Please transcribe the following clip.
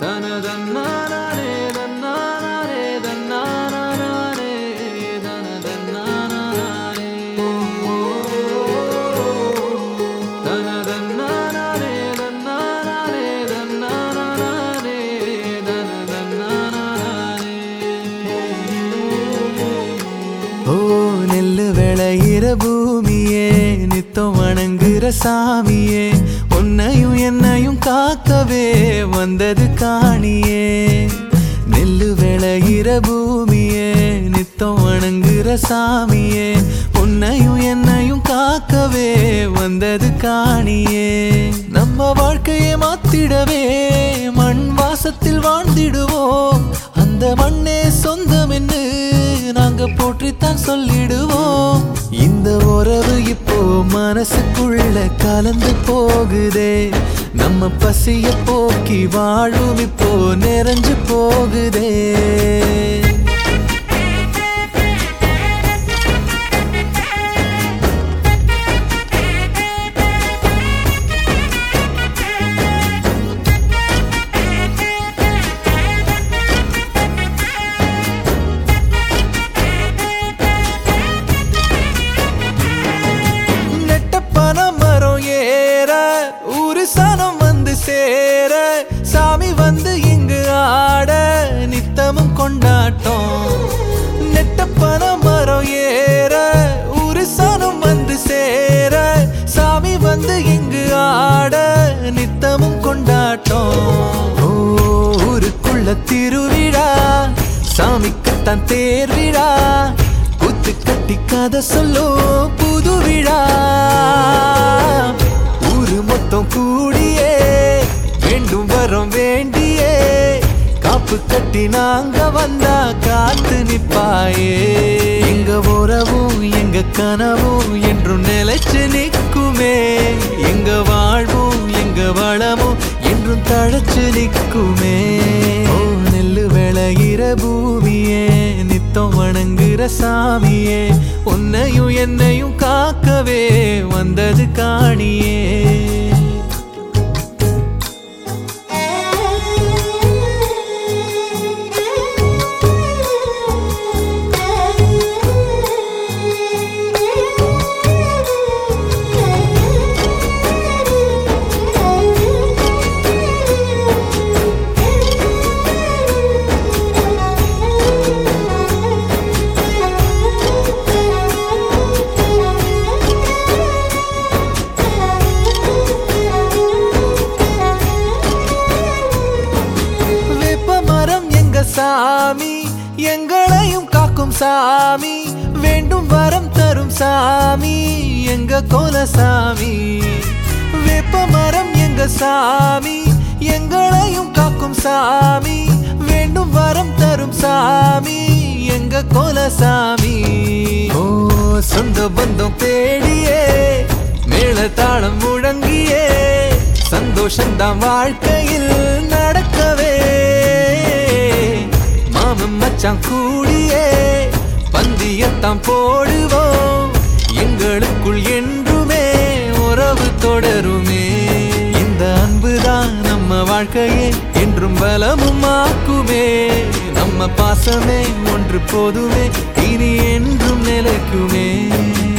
தனதன்னானே தன்னானே தன்னானே தனதன்னானே தனதன்னானே தன்னானே தன்னானே தனதன்னானே ஓ நெல்லு விளையிற பூமியே நித்தம் வணங்குற சாமியே உன்னையும் என்னையும் காக்கவே வந்தது காணியே நெல்லு விளையிற பூமியே நித்தம் வணங்குற சாமியே உன்னையும் என்னையும் காக்கவே வந்தது காணியே நம்ம வாழ்க்கையை மாத்திடவே மண் வாசத்தில் வாழ்ந்திடுவோம் அந்த மண்ணே சொந்தம் என்று நாங்க போற்றித்தான் சொல்லிடுவோம் இந்த உறவு இப்போ மனசுக்குள்ள கலந்து போகுதே நம்ம பசிய போக்கி வாழும் இப்போ நிறைஞ்சு போகுதே நெட்ட பனம் மரம் ஏற ஒரு சனம் வந்து சேர சாமி வந்து இங்கு ஆட நித்தமும் கொண்டாட்டம் நெட்ட பனம் மரம் ஏற ஒரு சனம் வந்து சேர சாமி வந்து இங்கு ஆட நித்தமும் கொண்டாட்டம் ஓ, ஊருக்குள்ள திருவிழா சாமிக்குத்தான் தேர் விழா குத்து கட்டி கதை சொல்லும் புது விழா ஊரு மொத்தம் கூடியே வேண்டும் வரம் வேண்டியே காப்பு கட்டி நாங்க வந்தா காத்து நிப்பாயே எங்க உறவும் எங்க கனவும் என்றும் நிலைச்சு நிக்குமே எங்க வாழ்வும் எங்க வளமும் என்றும் தழைச்சு நிக்குமே ஓ நெல்லு விளையிற பூமியே நித்தம் வணங்குற சாமியே உன்னையும் என்னையும் காக்கவே வந்தது காணியே வேப்ப மரம் எங்க சாமி எங்களையும் காக்கும் சாமி வேண்டும் வரம் தரும் சாமி எங்க கோலசாமி வேப்ப மரம் எங்க சாமி எங்களையும் காக்கும் சாமி வேண்டும் வரம் தரும் சாமி எங்க கோலசாமி ஓ சொந்த பந்தம் தேடியே மேள தாளம் முழங்கியே சந்தோஷம்தான் வாழ்க்கையில் நடக்கவே மாமன் மச்சான் கூடியே பந்தியத்தான் போடுவோம் எங்களுக்குள் என்றுமே உறவு தொடருமே இந்த அன்புதான் நம்ம வாழ்க்கையை என்றும் பலமும் ஆக்குமே நம்ம பாசமே ஒன்று போதுமே இனி என்றும் நிலைக்குமே